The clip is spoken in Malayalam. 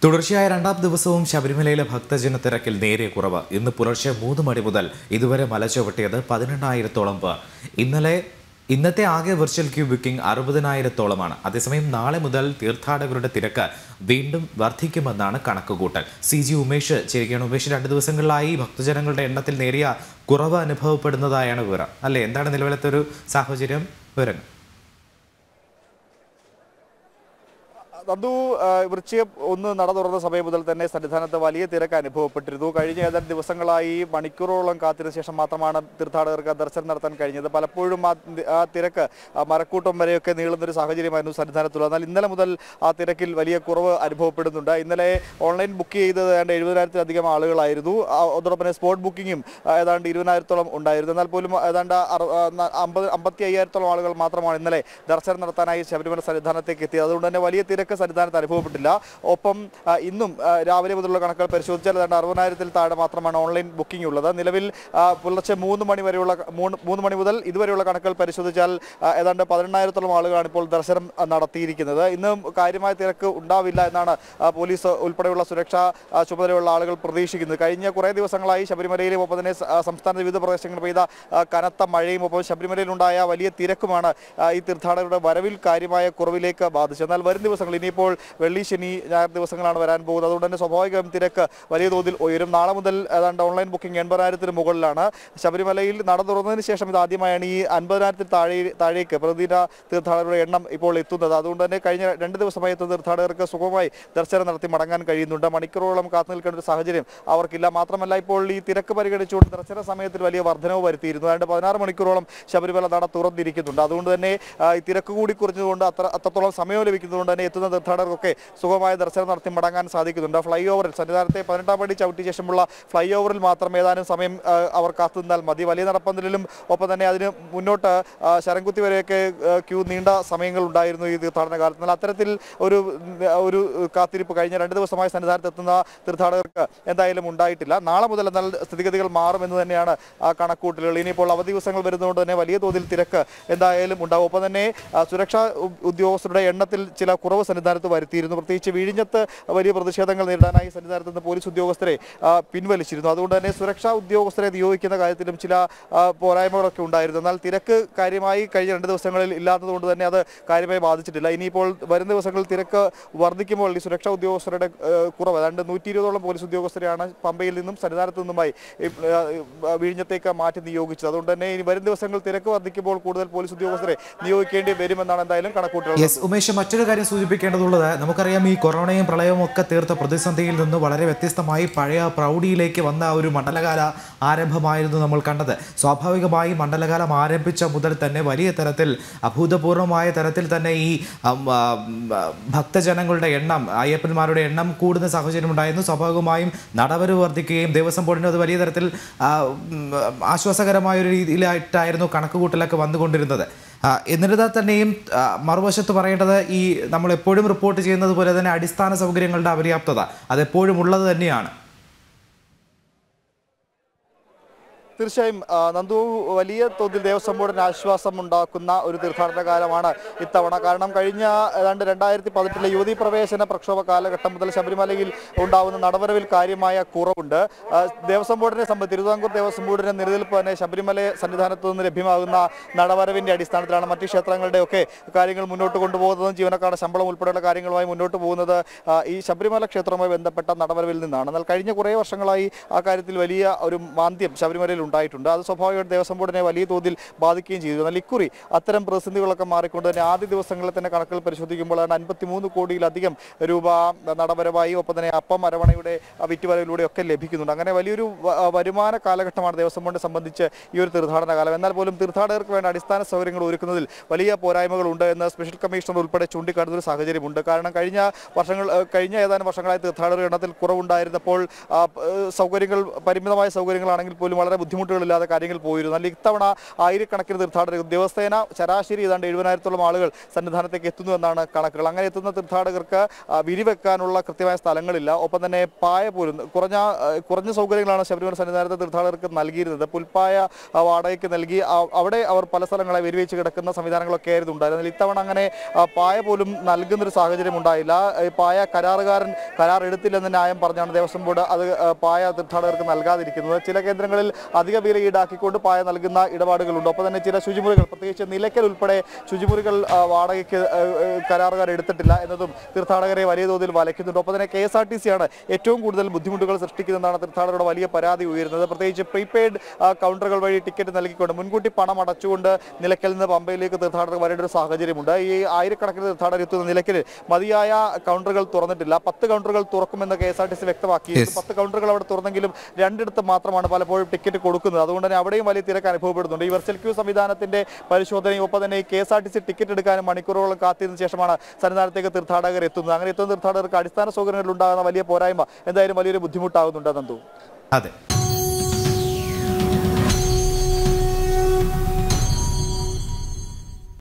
തുടർച്ചയായ രണ്ടാം ദിവസവും ശബരിമലയിലെ ഭക്തജന തിരക്കിൽ നേരിയ കുറവ് ഇന്ന് പുലർച്ചെ മൂന്ന് മണി മുതൽ ഇതുവരെ മല ചുവട്ടിയത് പതിനെണ്ണായിരത്തോളം പേർ ഇന്നലെ ഇന്നത്തെ ആകെ വെർച്വൽ ക്യൂ ബുക്കിംഗ് അറുപതിനായിരത്തോളമാണ് അതേസമയം നാളെ മുതൽ തീർത്ഥാടകരുടെ തിരക്ക് വീണ്ടും വർദ്ധിക്കുമെന്നാണ് കണക്കുകൂട്ടൽ സി ജി ഉമേഷ് ചേരുകയാണ് ഉമേഷ് രണ്ട് ദിവസങ്ങളിലായി ഭക്തജനങ്ങളുടെ എണ്ണത്തിൽ നേരിയ കുറവ് അനുഭവപ്പെടുന്നതായാണ് വിവരം അല്ലേ എന്താണ് നിലവിലത്തെ ഒരു സാഹചര്യം വിവരങ്ങൾ നന്ദു ആ, വൃശ്ചികം ഒന്ന് നട തുറന്ന സമയം മുതൽ തന്നെ സന്നിധാനത്ത് വലിയ തിരക്ക് അനുഭവപ്പെട്ടിരുന്നു കഴിഞ്ഞ ഏതാനും ദിവസങ്ങളായി മണിക്കൂറോളം കാത്തിരുന്ന ശേഷം മാത്രമാണ് തീർത്ഥാടകർക്ക് ദർശനം നടത്താൻ കഴിഞ്ഞത് പലപ്പോഴും ആ ആ തിരക്ക് ആ മരക്കൂട്ടം വരെയൊക്കെ നീളുന്ന ഒരു സാഹചര്യമായിരുന്നു സന്നിധാനത്തുള്ളത് എന്നാൽ ഇന്നലെ മുതൽ ആ തിരക്കിൽ വലിയ കുറവ് അനുഭവപ്പെടുന്നുണ്ട് ഇന്നലെ ഓൺലൈൻ ബുക്ക് ചെയ്തത് ഏതാണ്ട് എഴുപതിനായിരത്തിലധികം ആളുകളായിരുന്നു ആ, അതോടൊപ്പം തന്നെ സ്പോട്ട് ബുക്കിങ്ങും ആ, ഏതാണ്ട് ഇരുപതിനായിരത്തോളം ഉണ്ടായിരുന്നു എന്നാൽ പോലും ഏതാണ്ട് അറു- ആ, ന- അമ്പത് അമ്പത്തി അയ്യായിരത്തോളം ആളുകൾ മാത്രമാണ് ഇന്നലെ ദർശനം നടത്താനായി ശബരിമല സന്നിധാനത്തേക്ക് എത്തിയത് അതുകൊണ്ട് തന്നെ വലിയ തിരക്ക് സന്നിധാനത്ത് അനുഭവപ്പെട്ടില്ല ഒപ്പം ആ, ഇന്നും ആ, രാവിലെ മുതലുള്ള കണക്കുകൾ പരിശോധിച്ചാൽ ഏതാണ്ട് അറുപതിനായിരത്തിൽ താഴെ മാത്രമാണ് ഓൺലൈൻ ബുക്കിംഗ് ഉള്ളത് നിലവിൽ ആ, പുലർച്ചെ മൂന്ന് മണി വരെയുള്ള മൂന്ന് മൂന്ന് മണി മുതൽ ഇതുവരെയുള്ള കണക്കുകൾ പരിശോധിച്ചാൽ ആ, ഏതാണ്ട് പതിനെണ്ണായിരത്തോളം ആളുകളാണ് ഇപ്പോൾ ദർശനം ആ, നടത്തിയിരിക്കുന്നത് ഇന്നും കാര്യമായ തിരക്ക് ഉണ്ടാവില്ല എന്നാണ് ആ, പോലീസ് ഉൾപ്പെടെയുള്ള സുരക്ഷാ ആ, ചുമതലയുള്ള ആളുകൾ പ്രതീക്ഷിക്കുന്നത് കഴിഞ്ഞ കുറേ ദിവസങ്ങളായി ശബരിമലയിലും ഒപ്പം തന്നെ സ- ആ, സംസ്ഥാനത്തെ വിവിധ പ്രദേശങ്ങളിൽ പെയ്ത ആ, കനത്ത മഴയും ഒപ്പം ശബരിമലയിലുണ്ടായ വലിയ തിരക്കുമാണ് ആ, ഈ തീർത്ഥാടകരുടെ വരവിൽ കാര്യമായ കുറവിലേക്ക് ബാധിച്ചത് എന്നാൽ വരും ദിവസങ്ങൾ ഇനിയിപ്പോൾ വെള്ളി ശനി ഞായർ ദിവസങ്ങളാണ് വരാൻ പോകുന്നത് അതുകൊണ്ട് തന്നെ സ്വാഭാവികമായും തിരക്ക് വലിയ തോതിൽ ഉയരും നാളെ മുതൽ ഏതാണ്ട് ഓൺലൈൻ ബുക്കിംഗ് എൺപതിനായിരത്തിന് മുകളിലാണ് ശബരിമലയിൽ നട തുറന്നതിന് ശേഷം ഇത് ആദ്യമായാണ് ഈ അൻപതിനായിരത്തിൽ താഴെ താഴേക്ക് പ്രതിദിന തീർത്ഥാടകരുടെ എണ്ണം ഇപ്പോൾ എത്തുന്നത് അതുകൊണ്ട് തന്നെ കഴിഞ്ഞ രണ്ട് ദിവസമായി എത്തുന്ന തീർത്ഥാടകർക്ക് സുഗമമായി ദർശനം നടത്തി മടങ്ങാൻ കഴിയുന്നുണ്ട് മണിക്കൂറോളം കാത്തു നിൽക്കേണ്ട ഒരു സാഹചര്യം അവർക്കില്ല മാത്രമല്ല ഇപ്പോൾ ഈ തിരക്ക് പരിഗണിച്ചുകൊണ്ട് ദർശന സമയത്തിൽ വലിയ വർധനവ് വരുത്തിയിരുന്നു ഏതാണ്ട് പതിനാറ് മണിക്കൂറോളം ശബരിമല നട തുറന്നിരിക്കുന്നുണ്ട് അതുകൊണ്ട് തന്നെ ആ, ഈ തിരക്ക് കൂടി കുറഞ്ഞതുകൊണ്ട് അത്ര അത്രത്തോളം സമയം ലഭിക്കുന്നതുകൊണ്ട് തന്നെ എത്തുന്ന തീർത്ഥാടകർക്കൊക്കെ സുഗമമായ ദർശനം നടത്തി മടങ്ങാൻ സാധിക്കുന്നുണ്ട് ഫ്ലൈ ഓവറിൽ സന്നിധാനത്തെ പതിനെട്ടാം പടി ചവിട്ടിയ ശേഷമുള്ള ഫ്ലൈ ഓവറിൽ മാത്രം ഏതാനും സമയം ആ, അവർ കാത്തു നിന്നാൽ മതി വലിയ നടപ്പന്തലിലും ഒപ്പം തന്നെ അതിന് മുന്നോട്ട് ആ, ശരംകുത്തി വരെയൊക്കെ ആ, ക്യൂ നീണ്ട സമയങ്ങൾ ഉണ്ടായിരുന്നു ഈ തീർത്ഥാടന കാലത്ത് എന്നാൽ അത്തരത്തിൽ ഒരു ഒരു കാത്തിരിപ്പ് കഴിഞ്ഞ രണ്ട് ദിവസമായി സന്നിധാനത്ത് എത്തുന്ന തീർത്ഥാടകർക്ക് എന്തായാലും ഉണ്ടായിട്ടില്ല നാളെ മുതൽ എന്നാൽ സ്ഥിതിഗതികൾ മാറുമെന്ന് തന്നെയാണ് ആ കണക്കൂട്ടലുകൾ ഇനിയിപ്പോൾ അവധി ദിവസങ്ങൾ വരുന്നതുകൊണ്ട് തന്നെ വലിയ തോതിൽ തിരക്ക് എന്തായാലും ഉണ്ടാവും ഒപ്പം തന്നെ ആ, സുരക്ഷാ ഉ- ഉദ്യോഗസ്ഥരുടെ എണ്ണത്തിൽ ചില കുറവ് സന്നിധാനത്ത് വരുത്തിയിരുന്നു പ്രത്യേകിച്ച് വിഴിഞ്ഞത്ത് വലിയ പ്രതിഷേധങ്ങൾ നേരിടാനായി സന്നിധാനത്ത് നിന്ന് പോലീസ് ഉദ്യോഗസ്ഥരെ ആ, പിൻവലിച്ചിരുന്നു അതുകൊണ്ട് തന്നെ സുരക്ഷാ ഉദ്യോഗസ്ഥരെ നിയോഗിക്കുന്ന കാര്യത്തിലും ചില ആ, പോരായ്മകളൊക്കെ ഉണ്ടായിരുന്നു എന്നാൽ തിരക്ക് കാര്യമായി കഴിഞ്ഞ രണ്ട് ദിവസങ്ങളിൽ ഇല്ലാത്തതുകൊണ്ട് തന്നെ അത് കാര്യമായി ബാധിച്ചിട്ടില്ല ഇനിയിപ്പോൾ വരും ദിവസങ്ങളിൽ തിരക്ക് വർദ്ധിക്കുമ്പോൾ ഈ സുരക്ഷാ ഉദ്യോഗസ്ഥരുടെ ആ, കുറവ് ഏതാണ്ട് നൂറ്റി ഇരുപതോളം പോലീസ് ഉദ്യോഗസ്ഥരെയാണ് പമ്പയിൽ നിന്നും സന്നിധാനത്ത് നിന്നുമായി ഈ, ആ, ആ, വിഴിഞ്ഞത്തേക്ക് മാറ്റി നിയോഗിച്ചത് അതുകൊണ്ട് തന്നെ ഇനി വരും ദിവസങ്ങളിൽ തിരക്ക് വർദ്ധിക്കുമ്പോൾ കൂടുതൽ പോലീസ് ഉദ്യോഗസ്ഥരെ നിയോഗിക്കേണ്ടി വരുമെന്നാണ് എന്തായാലും കണക്കൂട്ടുള്ളത് യെസ് ഉമേഷ് മറ്റൊരു കാര്യം സൂചിപ്പിക്കേണ്ടതുള്ളത് നമുക്കറിയാം ഈ കൊറോണയും പ്രളയവും ഒക്കെ തീർത്ത പ്രതിസന്ധിയിൽ നിന്ന് വളരെ വ്യത്യസ്തമായി പഴയ പ്രൗഢിയിലേക്ക് വന്ന ആ ഒരു മണ്ഡലകാല ആരംഭമായിരുന്നു നമ്മൾ കണ്ടത് സ്വാഭാവികമായി മണ്ഡലകാലം ആരംഭിച്ച മുതൽ തന്നെ വലിയ തരത്തിൽ അഭൂതപൂർവമായ തരത്തിൽ തന്നെ ഈ അം, ആ, ഉം, ആ, ഭക്തജനങ്ങളുടെ എണ്ണം അയ്യപ്പന്മാരുടെ എണ്ണം കൂടുന്ന സാഹചര്യം ഉണ്ടായിരുന്നു സ്വാഭാവികമായും നടവരവ് വർദ്ധിക്കുകയും ദേവസ്വം ബോർഡിന് അത് വലിയ തരത്തിൽ ആ, ഉം, ആശ്വാസകരമായ ഒരു രീതിയിലായിട്ടായിരുന്നു കണക്കുകൂട്ടലൊക്കെ വന്നുകൊണ്ടിരുന്നത് ആ, എന്നിരുന്നാൽ തന്നെയും ആ, മറുവശത്ത് പറയേണ്ടത് ഈ നമ്മൾ എപ്പോഴും റിപ്പോർട്ട് ചെയ്യുന്നത് പോലെ തന്നെ അടിസ്ഥാന സൗകര്യങ്ങളുടെ അപര്യാപ്തത അതെപ്പോഴും ഉള്ളത് തന്നെയാണ് തീർച്ചയായും ആ, നന്ദു വലിയ തോതിൽ ദേവസ്വം ബോർഡിന് ആശ്വാസം ഉണ്ടാക്കുന്ന ഒരു തീർത്ഥാടന കാലമാണ് ഇത്തവണ കാരണം കഴിഞ്ഞ ഏതാണ്ട് രണ്ടായിരത്തി പതിനെട്ടിലെ യുവതീ പ്രവേശന പ്രക്ഷോഭ കാലഘട്ടം മുതൽ ശബരിമലയിൽ ഉണ്ടാവുന്ന നടവരവിൽ കാര്യമായ കുറവുണ്ട് ആ, ദേവസ്വം ബോർഡിനെ സംബന്ധിച്ച് തിരുവിതാംകൂർ ദേവസ്വം ബോർഡിന്റെ നിലനിൽപ്പ് തന്നെ ശബരിമല സന്നിധാനത്ത് നിന്ന് ലഭ്യമാകുന്ന നടവരവിന്റെ അടിസ്ഥാനത്തിലാണ് മറ്റ് ക്ഷേത്രങ്ങളുടെ ഒക്കെ കാര്യങ്ങൾ മുന്നോട്ട് കൊണ്ടുപോകുന്നതും ജീവനക്കാരുടെ ശമ്പളം ഉൾപ്പെടെയുള്ള കാര്യങ്ങളുമായി മുന്നോട്ട് പോകുന്നത് ആ, ഈ ശബരിമല ക്ഷേത്രവുമായി ബന്ധപ്പെട്ട നടവരവിൽ നിന്നാണ് എന്നാൽ കഴിഞ്ഞ കുറേ വർഷങ്ങളായി ആ കാര്യത്തിൽ വലിയ ഒരു മാന്ദ്യം ശബരിമലയിൽ ഉണ്ടായിട്ടുണ്ട് അത് സ്വാഭാവികമായിട്ട് ദേവസ്വം ബോർഡിനെ വലിയ തോതിൽ ബാധിക്കുകയും ചെയ്തു എന്നാൽ ഇക്കുറി അത്തരം പ്രതിസന്ധികളൊക്കെ മാറിക്കൊണ്ട് തന്നെ ആദ്യ ദിവസങ്ങളിൽ തന്നെ കണക്കുകൾ പരിശോധിക്കുമ്പോൾ അൻപത്തിമൂന്ന് കോടിയിലധികം രൂപ നടവരവായി ഒപ്പം തന്നെ അപ്പം അരവണയുടെ വിറ്റുവരവിലൂടെ ഒക്കെ ലഭിക്കുന്നുണ്ട് അങ്ങനെ വലിയൊരു വ- വരുമാന കാലഘട്ടമാണ് ദേവസ്വം ബോർഡിനെ സംബന്ധിച്ച് ഈ ഒരു തീർത്ഥാടന കാലം എന്നാൽ പോലും തീർത്ഥാടകർക്ക് വേണ്ട അടിസ്ഥാന സൗകര്യങ്ങൾ ഒരുക്കുന്നതിൽ വലിയ പോരായ്മകളുണ്ട് എന്ന് സ്പെഷ്യൽ കമ്മീഷണർ ഉൾപ്പെടെ ചൂണ്ടിക്കാട്ടുന്ന ഒരു സാഹചര്യമുണ്ട് കാരണം കഴിഞ്ഞ വർഷങ്ങൾ ഏഹ് കഴിഞ്ഞ ഏതാനും വർഷങ്ങളായി തീർത്ഥാടകരുടെ എണ്ണത്തിൽ കുറവുണ്ടായിരുന്നപ്പോൾ ആ, ഏഹ് സൗകര്യങ്ങൾ പരിമിതമായ സൗകര്യങ്ങളാണെങ്കിൽ പോലും വളരെ ബുദ്ധിമുട്ട് ബുദ്ധിമുട്ടുകളില്ലാതെ കാര്യങ്ങൾ പോയിരുന്നു എന്നാൽ ഇത്തവണ ആയിരക്കണക്കിന് തീർത്ഥാടകർ ദിവസേന ശരാശരി ഏതാണ്ട് എഴുപതിനായിരത്തോളം ആളുകൾ സന്നിധാനത്തേക്ക് എത്തുന്നു എന്നാണ് കണക്കുകൾ അങ്ങനെ എത്തുന്ന തീർത്ഥാടകർക്ക് ആ, വിരിവെക്കാനുള്ള കൃത്യമായ സ്ഥലങ്ങളില്ല ഒപ്പം തന്നെ പായ പോലും കുറഞ്ഞ ആ, കുറഞ്ഞ സൗകര്യങ്ങളാണ് ശബരിമല സന്നിധാനത്തെ തീർത്ഥാടകർക്ക് നൽകിയിരുന്നത് പുൽപ്പായ ആ, വാടകയ്ക്ക് നൽകി ആ- അവിടെ അവർ പല സ്ഥലങ്ങളെ വെരിവെച്ച് കിടക്കുന്ന സംവിധാനങ്ങളൊക്കെ ആയിരുന്നു ഉണ്ടായിരുന്നത് ഇത്തവണ അങ്ങനെ ആ, പായ പോലും നൽകുന്നൊരു സാഹചര്യം ഉണ്ടായില്ല ഈ പായ കരാറുകാരൻ കരാർ എടുത്തില്ലെന്ന ന്യായം പറഞ്ഞാണ് ദേവസ്വം ബോർഡ് അത് ആ, പായ തീർത്ഥാടകർക്ക് നൽകാതിരിക്കുന്നത് ചില കേന്ദ്രങ്ങളിൽ അധിക വില ഈടാക്കിക്കൊണ്ട് പായ നൽകുന്ന ഇടപാടുകളുണ്ട് ഒപ്പം തന്നെ ചില ശുചിമുറികൾ പ്രത്യേകിച്ച് നിലയ്ക്കൽ ഉൾപ്പെടെ ശുചിമുറികൾ ആ, വാടകയ്ക്ക് ആ, ആ, കരാറുകാർ എടുത്തിട്ടില്ല എന്നതും തീർത്ഥാടകരെ വലിയ തോതിൽ വലയ്ക്കുന്നുണ്ട് ഒപ്പം തന്നെ K S R T C ആണ് ഏറ്റവും കൂടുതൽ ബുദ്ധിമുട്ടുകൾ സൃഷ്ടിക്കുന്നതാണ് തീർത്ഥാടകരുടെ വലിയ പരാതി ഉയരുന്നത് പ്രത്യേകിച്ച് പ്രീപെയ്ഡ് കൗണ്ടറുകൾ വഴി ടിക്കറ്റ് നൽകിക്കൊണ്ട് മുൻകൂട്ടി പണം അടച്ചുകൊണ്ട് നിലയ്ക്കൽ നിന്ന് പമ്പയിലേക്ക് തീർത്ഥാടകർ വരേണ്ട ഒരു സാഹചര്യമുണ്ട് ഈ ആയിരക്കണക്കിന് തീർത്ഥാടകർ എത്തുന്ന നിലയ്ക്കൽ മതിയായ കൗണ്ടറുകൾ തുറന്നിട്ടില്ല പത്ത് കൗണ്ടറുകൾ തുറക്കുമെന്ന് K S R T C വ്യക്തമാക്കി Yes. പത്ത് കൗണ്ടറുകൾ അവിടെ തുറന്നെങ്കിലും രണ്ടിടത്ത് മാത്രമാണ് പലപ്പോഴും ടിക്കറ്റ് കൊടുക്കുന്നത് അതുകൊണ്ട് തന്നെ അവിടെയും വലിയ തിരക്ക് അനുഭവപ്പെടുന്നുണ്ട് ഈ വെർച്വൽ ക്യൂ സംവിധാനത്തിന്റെ പരിശോധനയും ഒപ്പം തന്നെ K S R T C ticket എടുക്കാനും മണിക്കൂറുകളോളം കാത്തിരുന്ന ശേഷമാണ് സന്നിധാനത്തേക്ക് തീർത്ഥാടകർ എത്തുന്നത് അങ്ങനെ എത്തുന്ന തീർത്ഥാടകർക്ക് അടിസ്ഥാന സൗകര്യങ്ങളിൽ ഉണ്ടാകുന്ന വലിയ പോരായ്മ എന്തായാലും വലിയൊരു ബുദ്ധിമുട്ടാകുന്നുണ്ട് നന്ദു അതെ